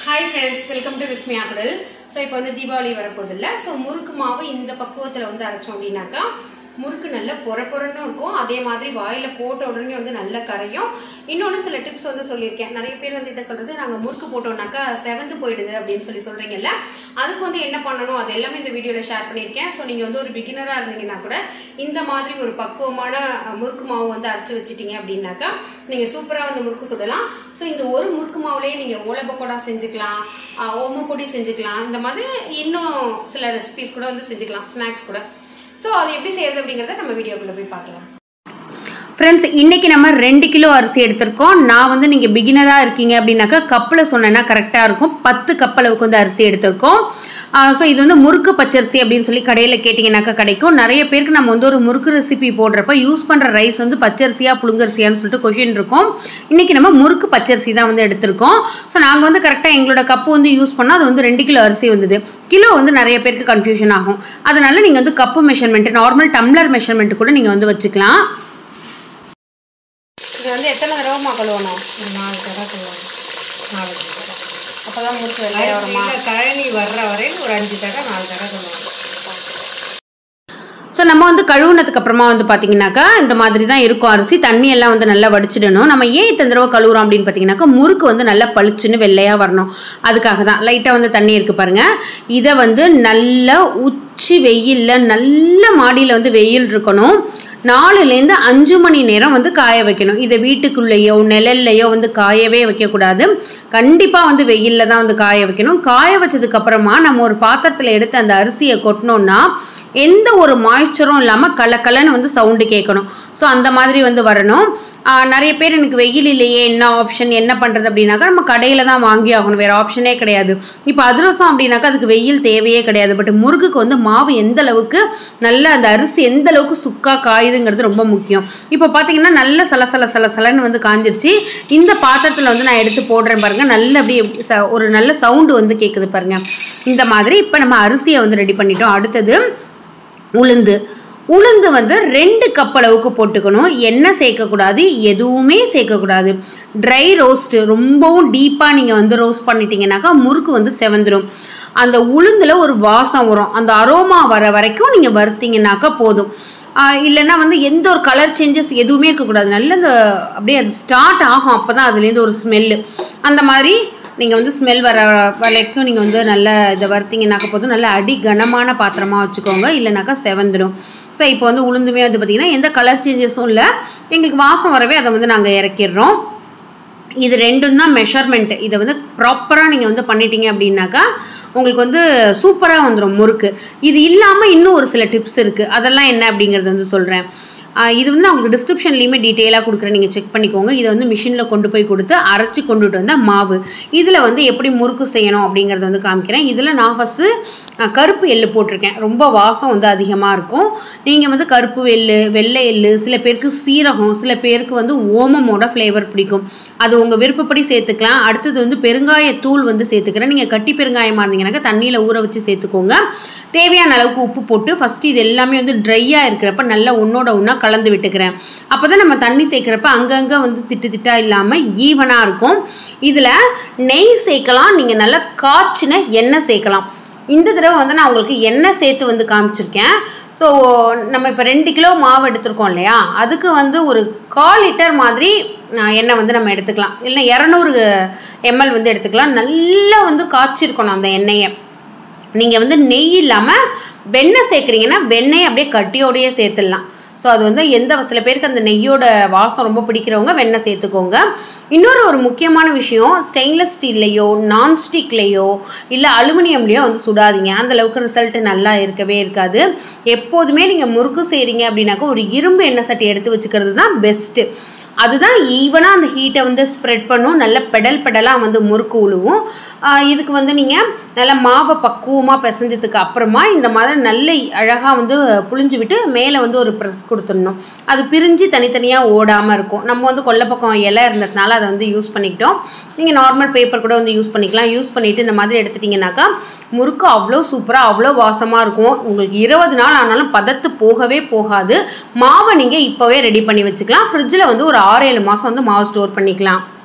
hi friends welcome to விஸ்மி ஆக்கடல் so இப்போ வந்து தீபாவளி வரப்போதில்ல ஸோ முறுக்கு மாவு இந்த பக்குவத்தில் வந்து அரைச்சோம் அப்படின்னாக்கா முறுக்கு நல்ல பொற பொறன்னு இருக்கும் அதே மாதிரி வாயில் போட்ட உடனே வந்து நல்ல கரையும் இன்னொன்று சில டிப்ஸ் வந்து சொல்லியிருக்கேன் நிறைய பேர் வந்து என்ன சொல்கிறது நாங்கள் முறுக்கு போட்டோம்னாக்கா செவந்து போயிடுது அப்படின்னு சொல்லி சொல்கிறீங்கல்ல அதுக்கு வந்து என்ன பண்ணணும் அது எல்லாமே இந்த வீடியோவில் ஷேர் பண்ணியிருக்கேன் ஸோ நீங்கள் வந்து ஒரு பிகினராக இருந்தீங்கன்னா கூட இந்த மாதிரி ஒரு பக்குவமான அஹ், முறுக்கு மாவு வந்து அரைச்சி வச்சிட்டீங்க அப்படின்னாக்கா நீங்கள் சூப்பராக வந்து முறுக்கு சுடலாம் ஸோ இந்த ஒரு முறுக்கு மாவுலேயே நீங்கள் ஓலை பக்கோடா செஞ்சுக்கலாம் அஹ், ஓமப்பொடி செஞ்சுக்கலாம் இந்த மாதிரி இன்னும் சில ரெசிபிஸ் கூட வந்து செஞ்சுக்கலாம் ஸ்நாக்ஸ் கூட ஸோ அது எப்படி செய்யறது அப்படிங்கிறத நம்ம வீடியோக்குள்ளே போய் பார்க்கலாம் ஃப்ரெண்ட்ஸ் இன்னைக்கு நம்ம ரெண்டு கிலோ அரிசி எடுத்திருக்கோம் நான் வந்து நீங்கள் பிகினராக இருக்கீங்க அப்படின்னாக்கா கப்பில் சொன்னேன்னா கரெக்டாக இருக்கும் பத்து கப் அளவுக்கு வந்து அரிசி எடுத்திருக்கோம் ஸோ இது வந்து முறுக்கு பச்சரிசி அப்படின்னு சொல்லி கடையில் கேட்டிங்கனாக்கா கிடைக்கும் நிறைய பேருக்கு நம்ம வந்து ஒரு முறுக்கு ரெசிபி போடுறப்ப யூஸ் பண்ணுற ரைஸ் வந்து பச்சரிசியா புழுங்கரிசியான்னு சொல்லிட்டு கொஷின் இருக்கும் இன்னைக்கு நம்ம முறுக்கு பச்சரிசி தான் வந்து எடுத்திருக்கோம் ஸோ நாங்கள் வந்து கரெக்டாக எங்களோட கப்பு வந்து யூஸ் பண்ணால் அது வந்து ரெண்டு கிலோ அரிசி வந்தது கிலோ வந்து நிறைய பேருக்கு கன்ஃபியூஷன் ஆகும் அதனால நீங்கள் வந்து cup measurement normal tumbler measurement கூட நீங்கள் வந்து வச்சுக்கலாம் இது வந்து எத்தனை தடவைமா கழுவணும் ஒரு நாலு தடவை கழுவணும் நாலு தடவை அப்போ தான் முறுக்கு வெள்ளையாக வருமா அரிசியில் கழனி வர்ற வரையில் ஒரு அஞ்சு தடவை நாலு தடவை கழுவணும் ஸோ நம்ம வந்து கழுவுனதுக்கு அப்புறமா வந்து பார்த்தீங்கன்னாக்கா இந்த மாதிரி தான் இருக்கும் அரிசி தண்ணி எல்லாம் வந்து நல்லா வடிச்சிடணும் நம்ம ஏன் இத்தனை தடவை கழுவுறோம் அப்படின்னு பார்த்தீங்கன்னாக்கா முறுக்கு வந்து நல்லா பளிச்சுன்னு வெள்ளையாக வரணும் அதுக்காக தான் லைட்டாக வந்து தண்ணி இருக்குது பாருங்கள் இதை வந்து நல்லா உச்சி வெயிலில் நல்ல மாடியில் வந்து வெயில் இருக்கணும் நாலுலேருந்து அஞ்சு மணி நேரம் வந்து காய வைக்கணும் இதை வீட்டுக்குள்ளேயோ நிழல்லையோ வந்து காயவே வைக்கக்கூடாது கண்டிப்பாக வந்து வெயிலில் தான் வந்து காய வைக்கணும் காய வச்சதுக்கு அப்புறமா நம்ம ஒரு பாத்திரத்தில் எடுத்து அந்த அரிசியை கொட்டினோம்னா எந்த ஒரு மாய்ஸ்சரும் இல்லாமல் கலக்கலன்னு வந்து சவுண்டு கேட்கணும் ஸோ அந்த மாதிரி வந்து வரணும் ஆஹ் நிறைய பேர் எனக்கு வெயில் இல்லையே என்ன ஆப்ஷன் என்ன பண்ணுறது அப்படின்னாக்கா நம்ம கடையில் தான் வாங்கி ஆகணும் வேறு ஆப்ஷனே கிடையாது இப்போ அதிரசம் அப்படின்னாக்கா அதுக்கு வெயில் தேவையே கிடையாது பட் முறுக்குக்கு வந்து மாவு எந்த அளவுக்கு நல்ல அந்த அரிசி எந்த அளவுக்கு சுக்கா காயுதுங்கிறது ரொம்ப முக்கியம் இப்போ பார்த்தீங்கன்னா நல்ல சலசல சலசலன்னு வந்து காஞ்சிருச்சு இந்த பாத்திரத்தில் வந்து நான் எடுத்து போடுறேன் பாருங்கள் நல்ல அப்படியே ச- ஒரு நல்ல சவுண்டு வந்து கேட்குது பாருங்கள் இந்த மாதிரி இப்போ நம்ம அரிசியை வந்து ரெடி பண்ணிட்டோம் அடுத்தது உளுந்து உளுந்து வந்து ரெண்டு கப் அளவுக்கு போட்டுக்கணும் எண்ணெய் சேர்க்கக்கூடாது எதுவுமே சேர்க்கக்கூடாது ட்ரை ரோஸ்ட்டு ரொம்பவும் டீப்பாக நீங்கள் வந்து ரோஸ்ட் பண்ணிட்டீங்கன்னாக்கா முறுக்கு வந்து செவந்துடும் அந்த உளுந்தில் ஒரு வாசம் வரும் அந்த அரோமா வர வரைக்கும் நீங்கள் வறுத்தீங்கன்னாக்கா போதும் ஆஹ் இல்லைன்னா வந்து எந்த ஒரு கலர் சேஞ்சஸ் எதுவுமே இருக்கக்கூடாது நல்ல அந்த அப்படியே அது ஸ்டார்ட் ஆகும் அப்போ தான் அதுலேருந்து ஒரு ஸ்மெல்லு அந்த மாதிரி நீங்கள் வந்து ஸ்மெல் வர வரைக்கும் நீங்கள் வந்து நல்ல இதை வறுத்தீங்கன்னாக்க போதும் நல்ல அடி கனமான பாத்திரமா வச்சுக்கோங்க இல்லைனாக்கா செவந்துடும் ஸோ இப்போ வந்து உளுந்துமே வந்து பார்த்திங்கன்னா எந்த கலர் சேஞ்சஸும் இல்லை எங்களுக்கு வாசம் வரவே அதை வந்து நாங்கள் இறக்கிடுறோம் இது ரெண்டும் தான் மெஷர்மெண்ட் இதை வந்து ப்ராப்பராக நீங்கள் வந்து பண்ணிட்டீங்க அப்படின்னாக்கா உங்களுக்கு வந்து சூப்பராக வந்துடும் முறுக்கு இது இல்லாமல் இன்னும் ஒரு சில டிப்ஸ் இருக்குது அதெல்லாம் என்ன அப்படிங்கிறது வந்து சொல்கிறேன் இது வந்து நான் உங்களுக்கு டிஸ்கிரிப்ஷன்லேயுமே டீட்டெயிலாக கொடுக்குறேன் நீங்கள் செக் பண்ணிக்கோங்க இதை வந்து மிஷினில் கொண்டு போய் கொடுத்து அரைச்சி கொண்டுட்டு வந்த மாவு இதில் வந்து எப்படி முறுக்கு செய்யணும் அப்படிங்கிறத வந்து காமிக்கிறேன் இதில் நான் ஃபஸ்ட்டு கருப்பு எள்ளு போட்டிருக்கேன் ரொம்ப வாசம் வந்து அதிகமாக இருக்கும் நீங்கள் வந்து கருப்பு எள்ளு வெள்ளை எள்ளு சில பேருக்கு சீரகம் சில பேருக்கு வந்து ஓமமோட ஃப்ளேவர் பிடிக்கும் அது உங்கள் விருப்பப்படி சேர்த்துக்கலாம் அடுத்தது வந்து பெருங்காயத்தூள் வந்து சேர்த்துக்கிறேன் நீங்கள் கட்டி பெருங்காயமாக இருந்தீங்கன்னாக்கா தண்ணியில் ஊற வச்சு சேர்த்துக்கோங்க தேவையான அளவுக்கு உப்பு போட்டு ஃபஸ்ட்டு இது எல்லாமே வந்து ட்ரையாக இருக்கிறப்ப நல்லா ஒன்றோட ஒன்றா கலந்து விட்டுக்கிறேன் அப்போ தான் நம்ம தண்ணி சேர்க்குறப்ப அங்கங்கே வந்து திட்டு திட்டாக இல்லாமல் ஈவனாக இருக்கும் இதில் நெய் சேர்க்கலாம் நீங்கள் நல்லா காய்ச்சின எண்ணெய் சேர்க்கலாம் இந்த தடவை வந்து நான் உங்களுக்கு எண்ணெய் சேர்த்து வந்து காமிச்சிருக்கேன் ஸோ நம்ம இப்போ ரெண்டு கிலோ மாவு எடுத்திருக்கோம் இல்லையா அதுக்கு வந்து ஒரு கால் லிட்டர் மாதிரி ஆஹ், எண்ணெய் வந்து நம்ம எடுத்துக்கலாம் இல்லை இரநூறு எம்எல் வந்து எடுத்துக்கலாம் நல்லா வந்து காய்ச்சிருக்கணும் அந்த எண்ணெயை நீங்கள் வந்து நெய் இல்லாமல் வெண்ணெய் சேர்க்குறீங்கன்னா வெண்ணெய் அப்படியே கட்டியோடையே சேர்த்துடலாம் ஸோ அது வந்து எந்த சில பேருக்கு அந்த நெய்யோட வாசம் ரொம்ப பிடிக்கிறவங்க வெண்ணெய் சேர்த்துக்கோங்க இன்னொரு ஒரு முக்கியமான விஷயம் ஸ்டெயின்லெஸ் ஸ்டீல்லையோ நான்ஸ்டிக்லேயோ இல்லை அலுமினியம்லேயோ வந்து சுடாதீங்க அந்த அளவுக்கு ரிசல்ட் நல்லா இருக்கவே இருக்காது எப்போதுமே நீங்கள் முறுக்கு செய்கிறீங்க அப்படின்னாக்கா ஒரு இரும்பு எண்ணெய் சட்டி எடுத்து வச்சுக்கிறது தான் பெஸ்ட்டு அதுதான் ஈவனாக அந்த ஹீட்டை வந்து ஸ்ப்ரெட் பண்ணும் நல்ல பெடல் பெடலாக வந்து முறுக்கு உழுவும் ஆஹ் இதுக்கு வந்து நீங்கள் நல்ல மாவை பக்குவமாக பிசைஞ்சதுக்கு அப்புறமா இந்த மாதிரி நல்ல அழகாக வந்து புழிஞ்சு விட்டு மேலே வந்து ஒரு ப்ரெஸ் கொடுத்துடணும் அது பிரிஞ்சு தனித்தனியாக ஓடாமல் இருக்கும் நம்ம வந்து கொல்லை பக்கம் இலை இருந்ததுனால அதை வந்து யூஸ் பண்ணிக்கிட்டோம் நீங்கள் நார்மல் பேப்பர் கூட வந்து யூஸ் பண்ணிக்கலாம் யூஸ் பண்ணிவிட்டு இந்த மாதிரி எடுத்துட்டிங்கனாக்கா முறுக்கு அவ்வளோ சூப்பராக அவ்வளோ வாசமாக இருக்கும் உங்களுக்கு இருபது நாள் ஆனாலும் பதத்து போகவே போகாது மாவை நீங்கள் இப்போவே ரெடி பண்ணி வச்சுக்கலாம் ஃப்ரிட்ஜில் வந்து ஒரு ஆறு ஏழு மாதம் வந்து மாவு ஸ்டோர் பண்ணிக்கலாம்